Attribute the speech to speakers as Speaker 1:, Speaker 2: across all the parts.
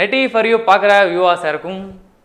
Speaker 1: நெட்டி for you பார்க்குற வியூவாஸ் இருக்கும்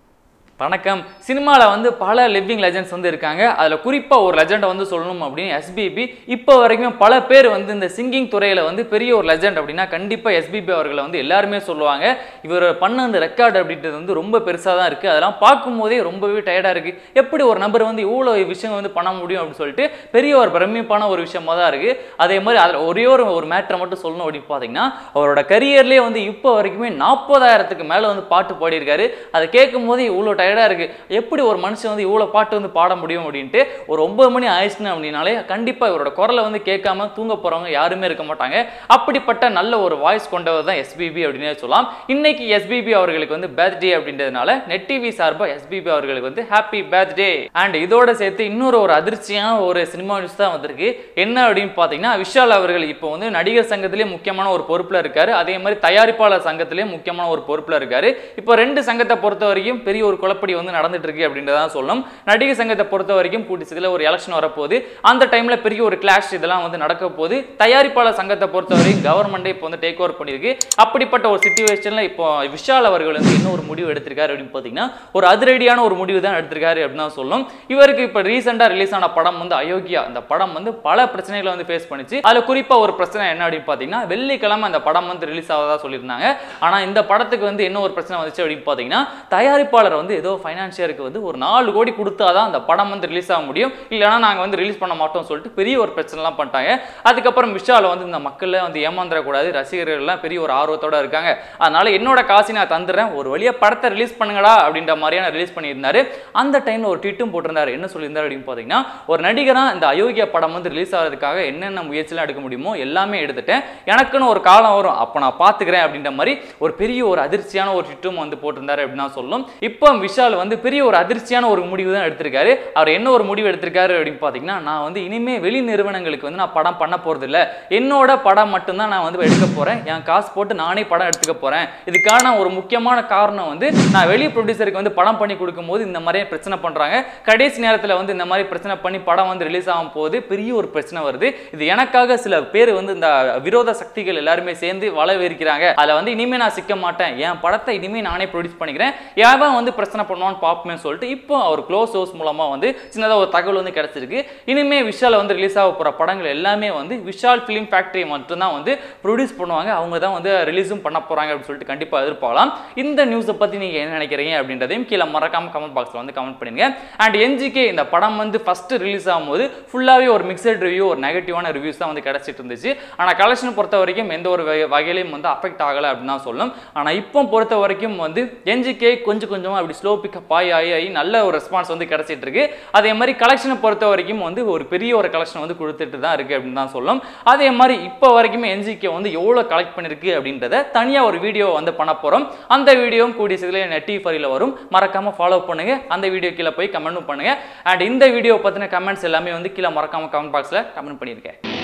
Speaker 1: வணக்கம் சினிமாவில் வந்து பல லிவிங் லெஜண்ட்ஸ் வந்து இருக்காங்க அதில் குறிப்பாக ஒரு லெஜெண்டை வந்து சொல்லணும் அப்படின்னு எஸ்பிபி இப்போ வரைக்கும் பல பேர் வந்து இந்த சிங்கிங் துறையில் வந்து பெரிய ஒரு லெஜெண்ட் அப்படின்னா கண்டிப்பாக எஸ்பிபி அவர்களை வந்து எல்லாருமே சொல்லுவாங்க இவர் பண்ண அந்த ரெக்கார்டு அப்படின்றது வந்து ரொம்ப பெருசாக தான் இருக்குது அதெல்லாம் பார்க்கும்போதே ரொம்பவே டயர்டாக இருக்குது எப்படி ஒரு நபர் வந்து இவ்வளோ விஷயம் வந்து பண்ண முடியும் அப்படின்னு சொல்லிட்டு பெரிய ஒரு பிரமிப்பான ஒரு விஷயமா தான் இருக்குது அதே மாதிரி அதில் ஒரே ஒரு ஒரு மேட்டரை மட்டும் சொல்லணும் அப்படின்னு பார்த்தீங்கன்னா அவரோட கரியர்லேயே வந்து இப்போ வரைக்குமே நாற்பதாயிரத்துக்கு மேலே வந்து பாட்டு பாடியிருக்காரு அதை கேட்கும் போது இவ்வளோ டயர்டாக இருக்குது எப்படி ஒரு மனுஷன் வந்து இவ்வளோ பாட்டு வந்து பாட முடியும் அப்படின்ட்டு ஒரு ஒன்பது மணி ஆயிடுச்சுன்னு அப்படின்னாலே கண்டிப்பாக இவரோட குரலை வந்து கேட்காம தூங்க போகிறவங்க யாருமே இருக்க மாட்டாங்க அப்படிப்பட்ட நல்ல ஒரு வாய்ஸ் கொண்டவர் தான் எஸ்பிபி அப்படின்னே சொல்லலாம் இன்னைக்கு எஸ்பிபி அவர்களுக்கு வந்து பர்த்டே அப்படின்றதுனால நெட் டிவி சார்பாக எஸ்பிபி அவர்களுக்கு வந்து ஹாப்பி பர்த்டே அண்ட் இதோட சேர்த்து இன்னொரு ஒரு அதிர்ச்சியான ஒரு சினிமா நியூஸ் தான் வந்திருக்கு என்ன அப்படின்னு பார்த்தீங்கன்னா விஷால் அவர்கள் இப்போ வந்து நடிகர் சங்கத்திலே முக்கியமான ஒரு பொறுப்பில் இருக்காரு அதே மாதிரி தயாரிப்பாளர் சங்கத்திலே முக்கியமான ஒரு பொறுப்பில் இருக்காரு இப்போ ரெண்டு சங்கத்தை பொறுத்த வரைக்கும் பெரிய ஒரு குழப்படி வந்து நடந்துட்டு இருக்கு அப்படின்றதான் சொல்லணும் நடிகர் சங்கத்தை பொறுத்த வரைக்கும் கூட்டி சீக்கிரம் ஒரு எலெக்ஷன் வரப்போகுது அந்த டைம்ல பெரிய ஒரு கிளாஷ் இதெல்லாம் வந்து நடக்க போகுது தயாரிப்பாளர் சங்கத்தை பொறுத்தவரை கவர்மெண்டே இப்போ வந்து டேக் ஓவர் பண்ணியிருக்கு அப்படிப்பட்ட ஒரு சுச்சுவேஷன்ல இப்போ விஷால் அவர்கள் வந்து என்ன ஒரு முடிவு எடுத்திருக்காரு அப்படின்னு பார்த்தீங்கன்னா ஒரு அதிரடியான ஒரு முடிவு தான் எடுத்திருக்காரு அப்படின்னு தான் சொல்லணும் இவருக்கு இப்போ ரீசெண்டாக ரிலீஸ் ஆன படம் வந்து அயோக்கியா அந்த படம் வந்து பல பிரச்சனைகளை வந்து ஃபேஸ் பண்ணிச்சு அதில் குறிப்பாக ஒரு பிரச்சனை என்ன அப்படின்னு பார்த்தீங்கன்னா வெள்ளிக்கிழமை அந்த படம் வந்து ரிலீஸ் ஆவதா சொல்லியிருந்தாங்க ஆனால் இந்த படத்துக்கு வந்து என்ன ஒரு பிரச்சனை வந்துச்சு அப்படின்னு பார்த்தீங்கன்னா தயாரிப்பாளர் வந்து ஏதோ ஃபைனான்சியருக்கு வந்து ஒரு நாலு கோடி கொடுத்தாதான் அந்த படம் வந்து ரிலீஸ் ஆக முடியும் இல்லைனா நாங்கள் வந்து ரிலீஸ் பண்ண மாட்டோம்னு சொல்லிட்டு பெரிய ஒரு பிரச்சனைலாம் பண்ணிட்டாங்க அதுக்கப்புறம் விஷால் வந்து இந்த மக்கள்ல வந்து ஏமாந்துடக்கூடாது ரசிகர்கள்லாம் பெரிய ஒரு ஆர்வத்தோட இருக்காங்க அதனால என்னோட காசு நான் தந்துடுறேன் ஒரு வழியா படத்தை ரிலீஸ் பண்ணுங்கடா அப்படின்ற மாதிரியான ரிலீஸ் பண்ணியிருந்தாரு அந்த டைம்ல ஒரு ட்வீட்டும் போட்டிருந்தாரு என்ன சொல்லியிருந்தாரு அப்படின்னு பார்த்தீங்கன்னா ஒரு நடிகரா இந்த அயோக்கியா படம் வந்து ரிலீஸ் ஆகிறதுக்காக என்னென்ன முயற்சிலாம் எடுக்க முடியுமோ எல்லாமே எடுத்துட்டேன் எனக்குன்னு ஒரு காலம் வரும் அப்போ நான் பார்த்துக்கிறேன் அப்படின்ற மாதிரி ஒரு பெரிய ஒரு அதிர்ச்சியான ஒரு ட்விட்டும் வந்து போட்டிருந்தாரு அப்படின்னு தான் சொல்லணும் இப்போ விஷால் வந்து பெரிய ஒரு அதிர்ச்சியான ஒரு முடிவு தான் எடுத்திருக்காரு அவர் என்ன ஒரு முடிவு எடுத்திருக்காரு அப்படின்னு பார்த்தீங்கன்னா நான் வந்து இனிமே வெளி நிறுவனங்களுக்கு வந்து நான் படம் பண்ண போறது இல்ல என்னோட படம் மட்டும்தான் நான் வந்து எடுக்க போறேன் என் காசு போட்டு நானே படம் எடுத்துக்க போறேன் இதுக்கான ஒரு முக்கியமான காரணம் வந்து நான் வெளி ப்ரொடியூசருக்கு வந்து படம் பண்ணி கொடுக்கும்போது இந்த மாதிரியே பிரச்சனை பண்றாங்க கடைசி நேரத்தில் வந்து இந்த மாதிரி பிரச்சனை பண்ணி படம் வந்து ரிலீஸ் ஆகும் போது பெரிய ஒரு பிரச்சனை வருது இது எனக்காக சில பேர் வந்து இந்த விரோத சக்திகள் எல்லாருமே சேர்ந்து வளவிருக்கிறாங்க அதில் வந்து இனிமே நான் சிக்க மாட்டேன் என் படத்தை இனிமே நானே ப்ரொடியூஸ் பண்ணிக்கிறேன் எவன் வந்து பிரச்சனை பண்ணுவான்னு பார்ப்போமே சொல்லிட்டு இப்போ அவர் க்ளோஸ் ஹவுஸ் மூலமா வந்து சின்னதாக ஒரு தகவல் வந்து கிடைச்சிருக்கு இனிமே விஷால் வந்து ரிலீஸ் ஆக போற படங்கள் எல்லாமே வந்து விஷால் ஃபிலிம் ஃபேக்டரி மட்டும்தான் வந்து ப்ரொடியூஸ் பண்ணுவாங்க அவங்க தான் வந்து ரிலீஸும் பண்ண போறாங்க அப்படின்னு சொல்லிட்டு கண்டிப்பாக எதிர்பார்க்கலாம் இந்த நியூஸை பத்தி நீங்க என்ன நினைக்கிறீங்க அப்படின்றதையும் கீழே மறக்காம கமெண்ட் பாக்ஸ்ல வந்து கமெண்ட் பண்ணுங்க அண்ட் என்ஜிகே இந்த படம் வந்து ஃபர்ஸ்ட் ரிலீஸ் ஆகும்போது ஃபுல்லாகவே ஒரு மிக்சட் ரிவ்யூ ஒரு நெகட்டிவான ரிவ்யூஸ் தான் வந்து கிடைச்சிட்டு இருந்துச்சு ஆனால் கலெக்ஷன் பொறுத்த வரைக்கும் எந்த ஒரு வகை- வகையிலையும் வந்து அஃபெக்ட் ஆகலை அப்படின்னு தான் சொல்லணும் ஆனால் இப்போ பொறுத்த வரைக்கும் வந்து என்ஜிகே கொஞ்சம் கொஞ்சமாக அப்படி ஸ்லோ பிக்கப் ஆகி ஆகி ஆகி நல்ல ஒரு ரெஸ்பான்ஸ் வந்து கிடைச்சிட்டு இருக்கு அதே மாதிரி கலெக்ஷனை பொறுத்த வரைக்கும் வந்து ஒரு பெரிய ஒரு கலெக்ஷன் வந்து கொடுத்துட்டு தான் இருக்கு அப்படின்னு தான் சொல்லணும் அதே மாதிரி இப்போ வரைக்குமே என்ஜிகே வந்து எவ்வளோ கலெக்ட் பண்ணிருக்கு அப்படின்றத தனியாக ஒரு வீடியோ வந்து பண்ண போகிறோம் அந்த வீடியோவும் கூடிய சீக்கிரம் நெட்டி ஃபரியில் வரும் மறக்காம ஃபாலோ பண்ணுங்க அந்த வீடியோ கீழே போய் கமெண்ட்டும் பண்ணுங்க அண்ட் இந்த வீடியோ பற்றின கமெண்ட்ஸ் எல்லாமே வந்து கீழே மறக்காம கமெண்ட் பாக்ஸில் கமெண்ட் பண்ணியிருக்கேன்